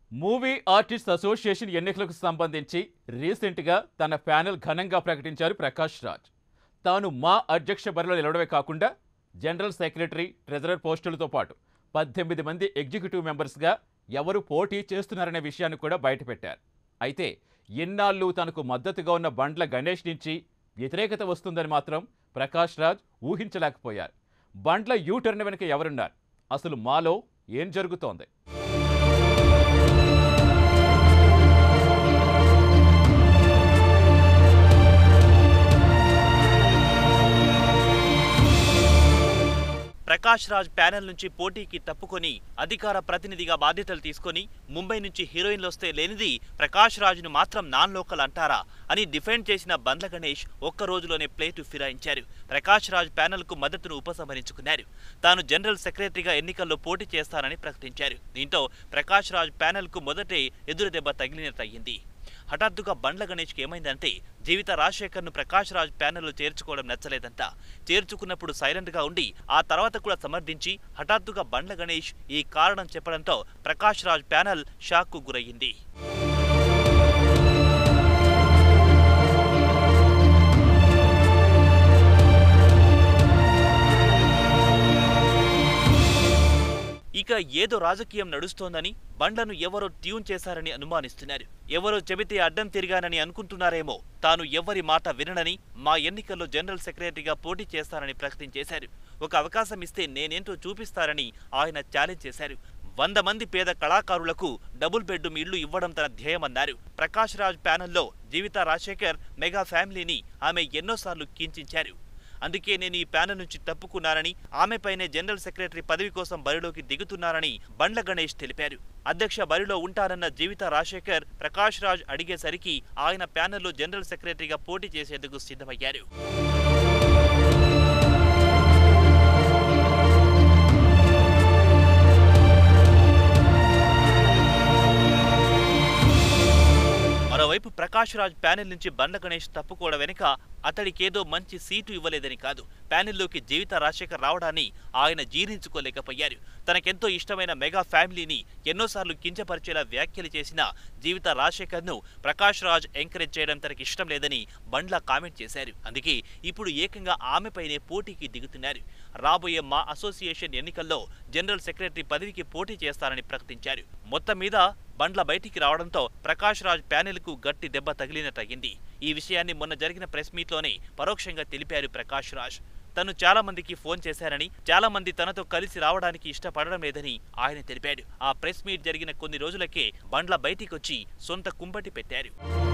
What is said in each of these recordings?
movie artist association ఎన్నికలకు సంబంధించి రీసెంట్గా తన ప్యానెల్ ఘనంగా ప్రకటించారు ప్రకాష్ రాజ్ తాను మా అధ్యక్ష బరిలో నిలవడమే కాకుండా జనరల్ సెక్రటరీ ట్రెజరర్ పోస్టులతో పాటు పద్దెనిమిది మంది ఎగ్జిక్యూటివ్ మెంబర్స్గా ఎవరు పోటీ చేస్తున్నారనే విషయాన్ని కూడా బయటపెట్టారు అయితే ఇన్నాళ్ళు తనకు మద్దతుగా ఉన్న బండ్ల గణేష్ నుంచి వ్యతిరేకత వస్తుందని మాత్రం ప్రకాష్ రాజ్ ఊహించలేకపోయారు బండ్ల యూటర్న్ వెనుక ఎవరున్నారు అసలు మాలో ఏం జరుగుతోంది ప్రకాష్ రాజ్ ప్యానెల్ నుంచి పోటీకి తప్పుకొని అధికార ప్రతినిధిగా బాధ్యతలు తీసుకొని ముంబై నుంచి హీరోయిన్లు వస్తే లేనిది ప్రకాష్ రాజ్ను మాత్రం నాన్ లోకల్ అంటారా అని డిఫెండ్ చేసిన బండ్ల గణేష్ ఒక్క రోజులోనే ప్లేటు ఫిరాయించారు ప్రకాష్ రాజ్ ప్యానెల్కు మద్దతును ఉపసంహరించుకున్నారు తాను జనరల్ సెక్రటరీగా ఎన్నికల్లో పోటీ చేస్తానని ప్రకటించారు దీంతో ప్రకాష్ రాజ్ ప్యానెల్కు మొదటే ఎదురు దెబ్బ తగిలినట్టయింది హఠాత్తుగా బండ్ల గణేష్కి ఏమైందంటే జీవిత రాజశేఖర్ను ప్రకాష్ రాజ్ ప్యానెల్లో చేర్చుకోవడం నచ్చలేదంట చేర్చుకున్నప్పుడు సైలెంట్గా ఉండి ఆ తర్వాత కూడా సమర్థించి హఠాత్తుగా బండ్ల గణేష్ ఈ కారణం చెప్పడంతో ప్రకాష్ రాజ్ ప్యానెల్ షాక్కు గురయ్యింది ఇక ఏదో రాజకీయం నడుస్తోందని బండ్లను ఎవరో ట్యూన్ చేశారని అనుమానిస్తున్నారు ఎవరో చెబితే అడ్డం తిరిగానని అనుకుంటున్నారేమో తాను ఎవరి మాట విననని మా ఎన్నికల్లో జనరల్ సెక్రటరీగా పోటీ చేస్తానని ప్రకటించేశారు ఒక అవకాశం ఇస్తే నేనేంటో చూపిస్తారని ఆయన ఛాలెంజ్ చేశారు వంద మంది పేద కళాకారులకు డబుల్ బెడ్రూమ్ ఇళ్లు ఇవ్వడం తన ధ్యేయమన్నారు ప్రకాష్ రాజ్ ప్యానెల్లో జీవిత రాజశేఖర్ మెగా ఫ్యామిలీని ఆమె ఎన్నోసార్లు కీంచించారు అందుకే నేను ఈ ప్యానెల్ నుంచి తప్పుకున్నానని ఆమెపైనే జనరల్ సెక్రటరీ పదవి కోసం బరిలోకి దిగుతున్నారని బండ్ల గణేష్ తెలిపారు అధ్యక్ష బరిలో ఉంటానన్న జీవిత రాజశేఖర్ ప్రకాష్ రాజ్ అడిగేసరికి ఆయన ప్యానెల్లో జనరల్ సెక్రటరీగా పోటీ చేసేందుకు సిద్ధమయ్యారు మరోవైపు ప్రకాష్ రాజ్ ప్యానెల్ నుంచి బండ్ల గణేష్ తప్పుకోవడం వెనుక అతడికేదో మంచి సీటు ఇవ్వలేదని కాదు ప్యానెల్లోకి జీవిత రాజశేఖర్ రావడాన్ని ఆయన జీర్ణించుకోలేకపోయారు తనకెంతో ఇష్టమైన మెగా ఫ్యామిలీని ఎన్నోసార్లు కించపరిచేలా వ్యాఖ్యలు చేసిన జీవిత రాజశేఖర్ను ప్రకాష్ రాజ్ ఎంకరేజ్ చేయడం తనకి ఇష్టం లేదని బండ్ల కామెంట్ చేశారు అందుకే ఇప్పుడు ఏకంగా ఆమెపైనే పోటీకి దిగుతున్నారు రాబోయే మా అసోసియేషన్ ఎన్నికల్లో జనరల్ సెక్రటరీ పదవికి పోటీ చేస్తారని ప్రకటించారు మొత్తం మీద బండ్ల బయటికి రావడంతో ప్రకాష్ రాజ్ ప్యానెల్కు గట్టి దెబ్బ తగిలినట్టయింది ఈ విషయాన్ని మొన్న జరిగిన ప్రెస్ మీట్లోనే పరోక్షంగా తెలిపారు ప్రకాష్ రాజ్ తను చాలా మందికి ఫోన్ చేశారని చాలా మంది తనతో కలిసి రావడానికి ఇష్టపడడం లేదని ఆయన తెలిపాడు ఆ ప్రెస్ మీట్ జరిగిన కొన్ని రోజులకే బండ్ల బయటికొచ్చి సొంత కుంపటి పెట్టారు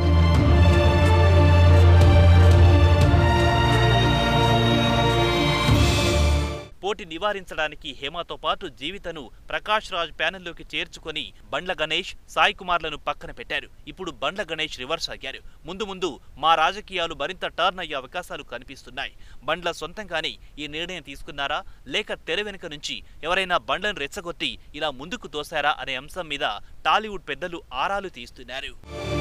పోటీ నివారించడానికి హేమతో పాటు జీవితను ప్రకాష్ రాజ్ ప్యానెల్లోకి చేర్చుకొని బండ్ల గణేష్ సాయి కుమార్లను పక్కన పెట్టారు ఇప్పుడు బండ్ల గణేష్ రివర్స్ అయ్యారు ముందు ముందు మా రాజకీయాలు మరింత టర్న్ అయ్యే అవకాశాలు కనిపిస్తున్నాయి బండ్ల సొంతంగానే ఈ నిర్ణయం తీసుకున్నారా లేక తెర వెనుక నుంచి ఎవరైనా బండ్లను రెచ్చగొట్టి ఇలా ముందుకు తోశారా అనే అంశం మీద టాలీవుడ్ పెద్దలు ఆరాలు తీస్తున్నారు